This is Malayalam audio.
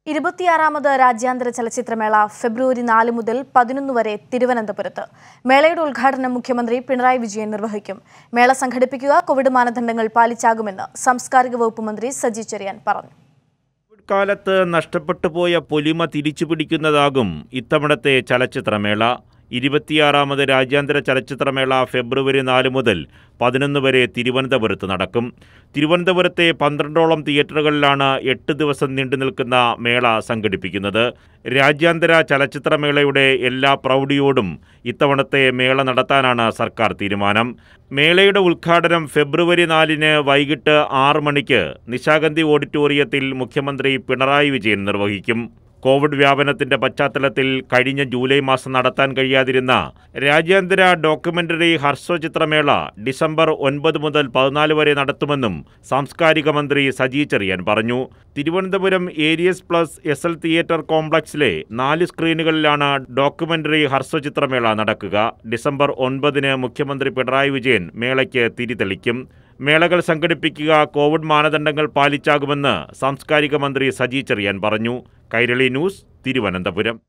ഇരുപത്തിയാറാമത് രാജ്യാന്തര ചലച്ചിത്രമേള ഫെബ്രുവരി നാല് മുതൽ പതിനൊന്ന് വരെ തിരുവനന്തപുരത്ത് മേളയുടെ ഉദ്ഘാടനം മുഖ്യമന്ത്രി പിണറായി വിജയൻ നിർവഹിക്കും മേള സംഘടിപ്പിക്കുക കോവിഡ് മാനദണ്ഡങ്ങൾ പാലിച്ചാകുമെന്ന് സാംസ്കാരിക വകുപ്പ് മന്ത്രി സജി ചെറിയാൻ പറഞ്ഞു കോവിഡ് കാലത്ത് നഷ്ടപ്പെട്ടു പോയ പൊലിമ തിരിച്ചുപിടിക്കുന്നതാകും ഇത്തവണത്തെ ചലച്ചിത്രമേള ഇരുപത്തിയാറാമത് രാജ്യാന്തര ചലച്ചിത്രമേള ഫെബ്രുവരി നാല് മുതൽ പതിനൊന്ന് വരെ തിരുവനന്തപുരത്ത് നടക്കും തിരുവനന്തപുരത്തെ പന്ത്രണ്ടോളം തിയേറ്ററുകളിലാണ് എട്ട് ദിവസം നീണ്ടു നിൽക്കുന്ന മേള സംഘടിപ്പിക്കുന്നത് രാജ്യാന്തര ചലച്ചിത്രമേളയുടെ എല്ലാ പ്രൗഢിയോടും ഇത്തവണത്തെ മേള നടത്താനാണ് സർക്കാർ തീരുമാനം മേളയുടെ ഉദ്ഘാടനം ഫെബ്രുവരി നാലിന് വൈകിട്ട് ആറ് മണിക്ക് നിശാഗന്ധി ഓഡിറ്റോറിയത്തിൽ മുഖ്യമന്ത്രി പിണറായി വിജയൻ നിർവഹിക്കും കോവിഡ് വ്യാപനത്തിന്റെ പശ്ചാത്തലത്തിൽ കഴിഞ്ഞ ജൂലൈ മാസം നടത്താൻ കഴിയാതിരുന്ന രാജ്യാന്തര ഡോക്യുമെന്ററി ഹർസ്വചിത്രമേള ഡിസംബർ ഒൻപത് മുതൽ പതിനാല് വരെ നടത്തുമെന്നും സാംസ്കാരിക മന്ത്രി സജി ചെറിയാൻ പറഞ്ഞു Thiruvananthapuram Aries plus S L theatre കോംപ്ലക്സിലെ നാല് സ്ക്രീനുകളിലാണ് ഡോക്യുമെന്ററി ഹർസ്വചിത്രമേള നടക്കുക ഡിസംബർ ഒൻപതിന് മുഖ്യമന്ത്രി പിണറായി വിജയൻ മേളയ്ക്ക് തിരിതെളിക്കും മേളകൾ സംഘടിപ്പിക്കുക കോവിഡ് മാനദണ്ഡങ്ങൾ പാലിച്ചാകുമെന്ന് സാംസ്കാരിക മന്ത്രി സജി ചെറിയാൻ പറഞ്ഞു കൈരളി ന്യൂസ് തിരുവനന്തപുരം